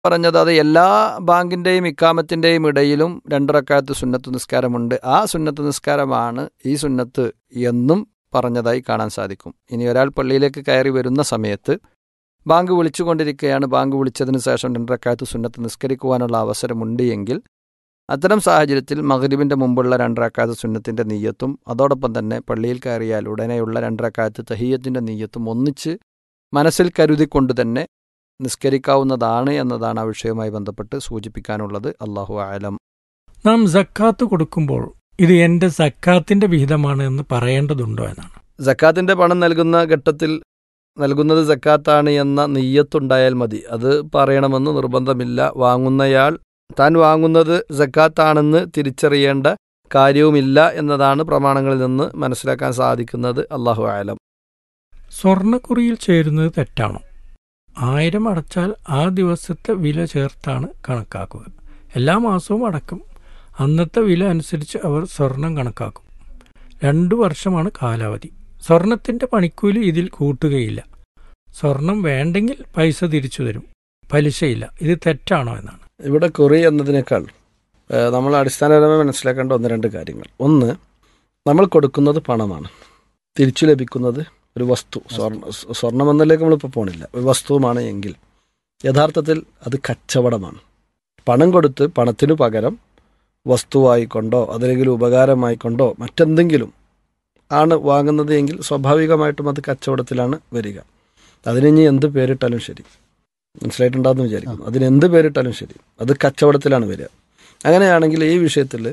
പറഞ്ഞത് അത് എല്ലാ ബാങ്കിൻ്റെയും ഇക്കാമത്തിൻ്റെയും ഇടയിലും രണ്ടിറക്കാലത്ത് സുന്നത്ത് നിസ്കാരമുണ്ട് ആ സുന്നത്ത് നിസ്കാരമാണ് ഈ സുന്നത്ത് എന്നും പറഞ്ഞതായി കാണാൻ സാധിക്കും ഇനി ഒരാൾ പള്ളിയിലേക്ക് കയറി വരുന്ന സമയത്ത് ബാങ്ക് വിളിച്ചുകൊണ്ടിരിക്കുകയാണ് ബാങ്ക് വിളിച്ചതിന് ശേഷം രണ്ടരക്കാലത്ത് സുന്നത്ത് നിസ്കരിക്കുവാനുള്ള അവസരമുണ്ട് എങ്കിൽ അത്തരം സാഹചര്യത്തിൽ മഗ്രിബിൻ്റെ മുമ്പുള്ള രണ്ടരക്കാലത്ത് സുന്നത്തിൻ്റെ നീയത്തും അതോടൊപ്പം തന്നെ പള്ളിയിൽ കയറിയാൽ ഉടനെയുള്ള രണ്ടരക്കാലത്ത് തഹീയത്തിൻ്റെ നീയത്തും ഒന്നിച്ച് മനസ്സിൽ കരുതിക്കൊണ്ട് തന്നെ നിസ്കരിക്കാവുന്നതാണ് എന്നതാണ് ആ വിഷയവുമായി ബന്ധപ്പെട്ട് സൂചിപ്പിക്കാനുള്ളത് അള്ളാഹു ആലം നാം സക്കാത്ത് കൊടുക്കുമ്പോൾ ഇത് എന്റെ സക്കാത്തിന്റെ വിഹിതമാണ് എന്ന് പറയേണ്ടതുണ്ടോ എന്നാണ് ജക്കാത്തിൻ്റെ പണം നൽകുന്ന ഘട്ടത്തിൽ നൽകുന്നത് ജക്കാത്താണ് എന്ന നെയ്യത്തുണ്ടായാൽ മതി അത് പറയണമെന്ന് നിർബന്ധമില്ല വാങ്ങുന്നയാൾ താൻ വാങ്ങുന്നത് ജക്കാത്താണെന്ന് തിരിച്ചറിയേണ്ട കാര്യവുമില്ല എന്നതാണ് പ്രമാണങ്ങളിൽ നിന്ന് മനസ്സിലാക്കാൻ സാധിക്കുന്നത് അള്ളാഹു ആലം സ്വർണക്കുറിയിൽ ചേരുന്നത് തെറ്റാണോ ആയിരം അടച്ചാൽ ആ ദിവസത്തെ വില ചേർത്താണ് കണക്കാക്കുക എല്ലാ മാസവും അടക്കും അന്നത്തെ വില അനുസരിച്ച് അവർ സ്വർണം കണക്കാക്കും രണ്ടു വർഷമാണ് കാലാവധി സ്വർണത്തിന്റെ പണിക്കൂലി ഇതിൽ കൂട്ടുകയില്ല സ്വർണം വേണ്ടെങ്കിൽ പൈസ തിരിച്ചു തരും പലിശയില്ല ഇത് തെറ്റാണോ എന്നാണ് ഇവിടെ കുറി എന്നതിനേക്കാൾ ഏഹ്, നമ്മൾ അടിസ്ഥാനപരമായി മനസ്സിലാക്കേണ്ട ഒന്ന് രണ്ട് കാര്യങ്ങൾ ഒന്ന് നമ്മൾ കൊടുക്കുന്നത് പണമാണ് തിരിച്ചു ലഭിക്കുന്നത് ഒരു വസ്തു സ്വർണ്ണ സ്വർണം എന്നതിലേക്ക് നമ്മളിപ്പോൾ പോണില്ല ഒരു വസ്തുവുമാണ് എങ്കിൽ യഥാർത്ഥത്തിൽ അത് കച്ചവടമാണ് പണം കൊടുത്ത് പണത്തിനു പകരം വസ്തുവായിക്കൊണ്ടോ അതല്ലെങ്കിൽ ഉപകാരമായിക്കൊണ്ടോ മറ്റെന്തെങ്കിലും ആണ് വാങ്ങുന്നത് എങ്കിൽ സ്വാഭാവികമായിട്ടും അത് കച്ചവടത്തിലാണ് വരിക അതിനിനി എന്ത് പേരിട്ടാലും ശരി മനസ്സിലായിട്ടുണ്ടാകുന്ന വിചാരിക്കുന്നു അതിന് എന്ത് പേരിട്ടാലും ശരി അത് കച്ചവടത്തിലാണ് വരിക അങ്ങനെയാണെങ്കിൽ ഈ വിഷയത്തിൽ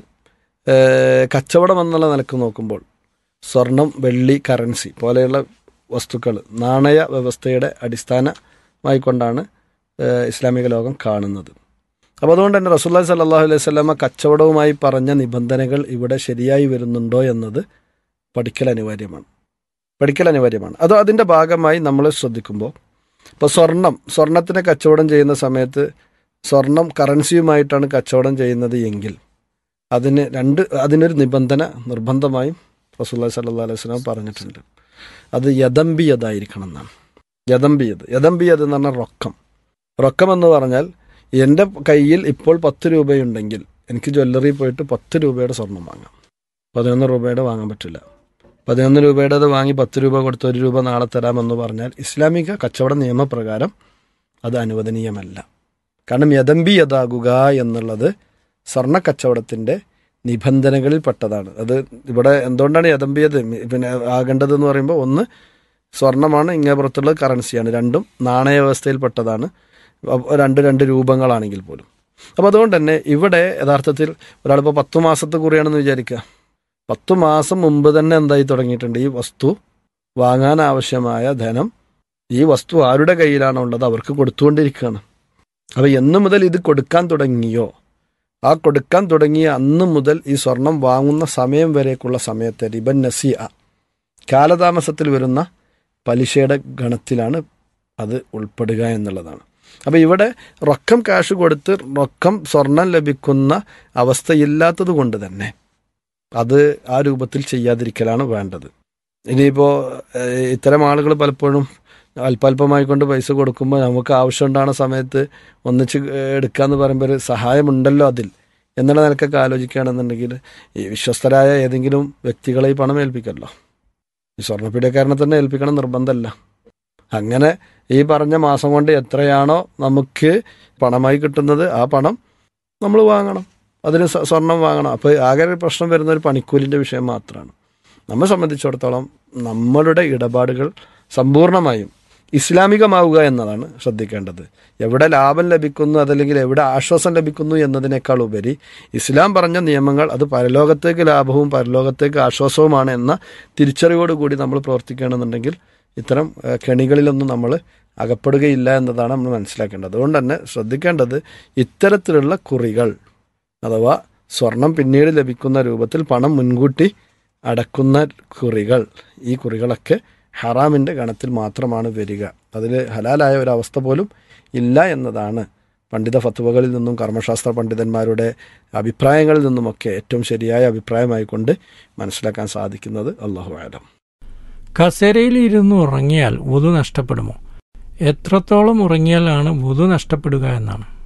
കച്ചവടം എന്നുള്ള നിലക്ക് നോക്കുമ്പോൾ സ്വർണം വെള്ളി കറൻസി പോലെയുള്ള വസ്തുക്കൾ നാണയ വ്യവസ്ഥയുടെ അടിസ്ഥാനമായിക്കൊണ്ടാണ് ഏഹ്, ഇസ്ലാമിക ലോകം കാണുന്നത് അപ്പോൾ അതുകൊണ്ട് തന്നെ റസൂല്ലാ സല്ലാഹു അലൈഹി സ്വലാമ കച്ചവടവുമായി പറഞ്ഞ നിബന്ധനകൾ ഇവിടെ ശരിയായി വരുന്നുണ്ടോ എന്നത് പഠിക്കൽ അനിവാര്യമാണ് പഠിക്കൽ അനിവാര്യമാണ് അത് അതിൻ്റെ ഭാഗമായി നമ്മൾ ശ്രദ്ധിക്കുമ്പോൾ ഇപ്പോൾ സ്വർണം സ്വർണത്തിനെ കച്ചവടം ചെയ്യുന്ന സമയത്ത് സ്വർണം കറൻസിയുമായിട്ടാണ് കച്ചവടം ചെയ്യുന്നത് എങ്കിൽ അതിന് രണ്ട് അതിനൊരു നിബന്ധന നിർബന്ധമായും റസൂല്ലാ സല്ലാ അലൈഹി സ്വലാം പറഞ്ഞിട്ടുണ്ട് അത് യദംബിയതായിരിക്കണം എന്നാണ് യദംബിയത് യദംബിയത് എന്ന് പറഞ്ഞാൽ റൊക്കം റൊക്കം എന്ന് പറഞ്ഞാൽ എൻ്റെ കയ്യിൽ ഇപ്പോൾ പത്ത് രൂപയുണ്ടെങ്കിൽ എനിക്ക് ജ്വല്ലറി പോയിട്ട് പത്ത് രൂപയുടെ സ്വർണം വാങ്ങാം പതിനൊന്ന് രൂപയുടെ വാങ്ങാൻ പറ്റില്ല പതിനൊന്ന് രൂപയുടേത് വാങ്ങി പത്ത് രൂപ കൊടുത്ത് ഒരു രൂപ നാളെ തരാമെന്ന് പറഞ്ഞാൽ ഇസ്ലാമിക കച്ചവട നിയമപ്രകാരം അത് അനുവദനീയമല്ല കാരണം യദംബി യഥാകുക എന്നുള്ളത് സ്വർണ്ണ കച്ചവടത്തിൻ്റെ നിബന്ധനകളിൽ പെട്ടതാണ് അത് ഇവിടെ എന്തുകൊണ്ടാണ് യദംബിയത് പിന്നെ ആകേണ്ടത് എന്ന് പറയുമ്പോൾ ഒന്ന് സ്വർണ്ണമാണ് ഇങ്ങേപ്പുറത്തുള്ളത് കറൻസിയാണ് രണ്ടും നാണയ വ്യവസ്ഥയിൽപ്പെട്ടതാണ് അപ്പൊ രണ്ട് രണ്ട് രൂപങ്ങളാണെങ്കിൽ പോലും അപ്പോൾ അതുകൊണ്ട് തന്നെ ഇവിടെ യഥാർത്ഥത്തിൽ ഒരാളിപ്പോൾ പത്തു മാസത്തെ കുറിയാണെന്ന് വിചാരിക്കുക പത്തു മാസം മുമ്പ് തന്നെ എന്തായി തുടങ്ങിയിട്ടുണ്ട് ഈ വസ്തു വാങ്ങാൻ ആവശ്യമായ ധനം ഈ വസ്തു ആരുടെ കയ്യിലാണോ ഉള്ളത് അവർക്ക് കൊടുത്തുകൊണ്ടിരിക്കുകയാണ് അപ്പോൾ എന്ന് മുതൽ ഇത് കൊടുക്കാൻ തുടങ്ങിയോ ആ കൊടുക്കാൻ തുടങ്ങിയ അന്ന് മുതൽ ഈ സ്വർണം വാങ്ങുന്ന സമയം വരേക്കുള്ള സമയത്തെ റിബൻ നസിയ കാലതാമസത്തിൽ വരുന്ന പലിശയുടെ ഗണത്തിലാണ് അത് ഉൾപ്പെടുക എന്നുള്ളതാണ് അപ്പോൾ ഇവിടെ റൊക്കം കാശ് കൊടുത്ത് റൊക്കം സ്വർണം ലഭിക്കുന്ന അവസ്ഥയില്ലാത്തത് കൊണ്ട് തന്നെ അത് ആ രൂപത്തിൽ ചെയ്യാതിരിക്കലാണ് വേണ്ടത് ഇനിയിപ്പോൾ ഇത്തരം ആളുകൾ പലപ്പോഴും അല്പാൽപമായി കൊണ്ട് പൈസ കൊടുക്കുമ്പോൾ നമുക്ക് ആവശ്യമുണ്ടാകുന്ന സമയത്ത് ഒന്നിച്ച് എടുക്കാന്ന് പറയുമ്പോൾ ഒരു സഹായമുണ്ടല്ലോ അതിൽ എന്നുള്ള നിലക്കൊക്കെ ആലോചിക്കുകയാണെന്നുണ്ടെങ്കിൽ ഈ വിശ്വസ്തരായ ഏതെങ്കിലും വ്യക്തികളെ ഈ പണം ഏൽപ്പിക്കല്ലോ ഈ സ്വർണ്ണപ്പീഡക്കാരനെ തന്നെ ഏൽപ്പിക്കണം നിർബന്ധമല്ല അങ്ങനെ ഈ പറഞ്ഞ മാസം കൊണ്ട് എത്രയാണോ നമുക്ക് പണമായി കിട്ടുന്നത് ആ പണം നമ്മൾ വാങ്ങണം അതിന് സ്വ- സ്വർണം വാങ്ങണം അപ്പോൾ ആകെ ഒരു പ്രശ്നം വരുന്ന ഒരു പണിക്കൂലിൻ്റെ വിഷയം മാത്രമാണ് നമ്മെ സംബന്ധിച്ചിടത്തോളം നമ്മളുടെ ഇടപാടുകൾ സമ്പൂർണ്ണമായും ഇസ്ലാമികമാവുക എന്നതാണ് ശ്രദ്ധിക്കേണ്ടത് എവിടെ ലാഭം ലഭിക്കുന്നു അതല്ലെങ്കിൽ എവിടെ ആശ്വാസം ലഭിക്കുന്നു എന്നതിനേക്കാൾ ഉപരി ഇസ്ലാം പറഞ്ഞ നിയമങ്ങൾ അത് പരലോകത്തേക്ക് ലാഭവും പരലോകത്തേക്ക് ആശ്വാസവുമാണ് എന്ന തിരിച്ചറിവോടുകൂടി നമ്മൾ പ്രവർത്തിക്കുകയാണെന്നുണ്ടെങ്കിൽ ഇത്തരം ഏഹ്, കെണികളിലൊന്നും നമ്മൾ അകപ്പെടുകയില്ല എന്നതാണ് നമ്മൾ മനസ്സിലാക്കേണ്ടത് അതുകൊണ്ട് തന്നെ ശ്രദ്ധിക്കേണ്ടത് ഇത്തരത്തിലുള്ള കുറികൾ അഥവാ സ്വർണം പിന്നീട് ലഭിക്കുന്ന രൂപത്തിൽ പണം മുൻകൂട്ടി അടക്കുന്ന കുറികൾ ഈ കുറികളൊക്കെ ഹറാമിൻ്റെ ഗണത്തിൽ മാത്രമാണ് വരിക അതിൽ ഹലാലായ ഒരവസ്ഥ പോലും ഇല്ല എന്നതാണ് പണ്ഡിത ഫത്വകളിൽ നിന്നും കർമ്മശാസ്ത്ര പണ്ഡിതന്മാരുടെ അഭിപ്രായങ്ങളിൽ നിന്നുമൊക്കെ ഏറ്റവും ശരിയായ അഭിപ്രായമായി കൊണ്ട് മനസ്സിലാക്കാൻ സാധിക്കുന്നത് അള്ളാഹു ആലം കസേരയിൽ ഇരുന്ന് ഉറങ്ങിയാൽ ഉതു നഷ്ടപ്പെടുമോ എത്രത്തോളം ഉറങ്ങിയാലാണ് വുതു നഷ്ടപ്പെടുക എന്നാണ്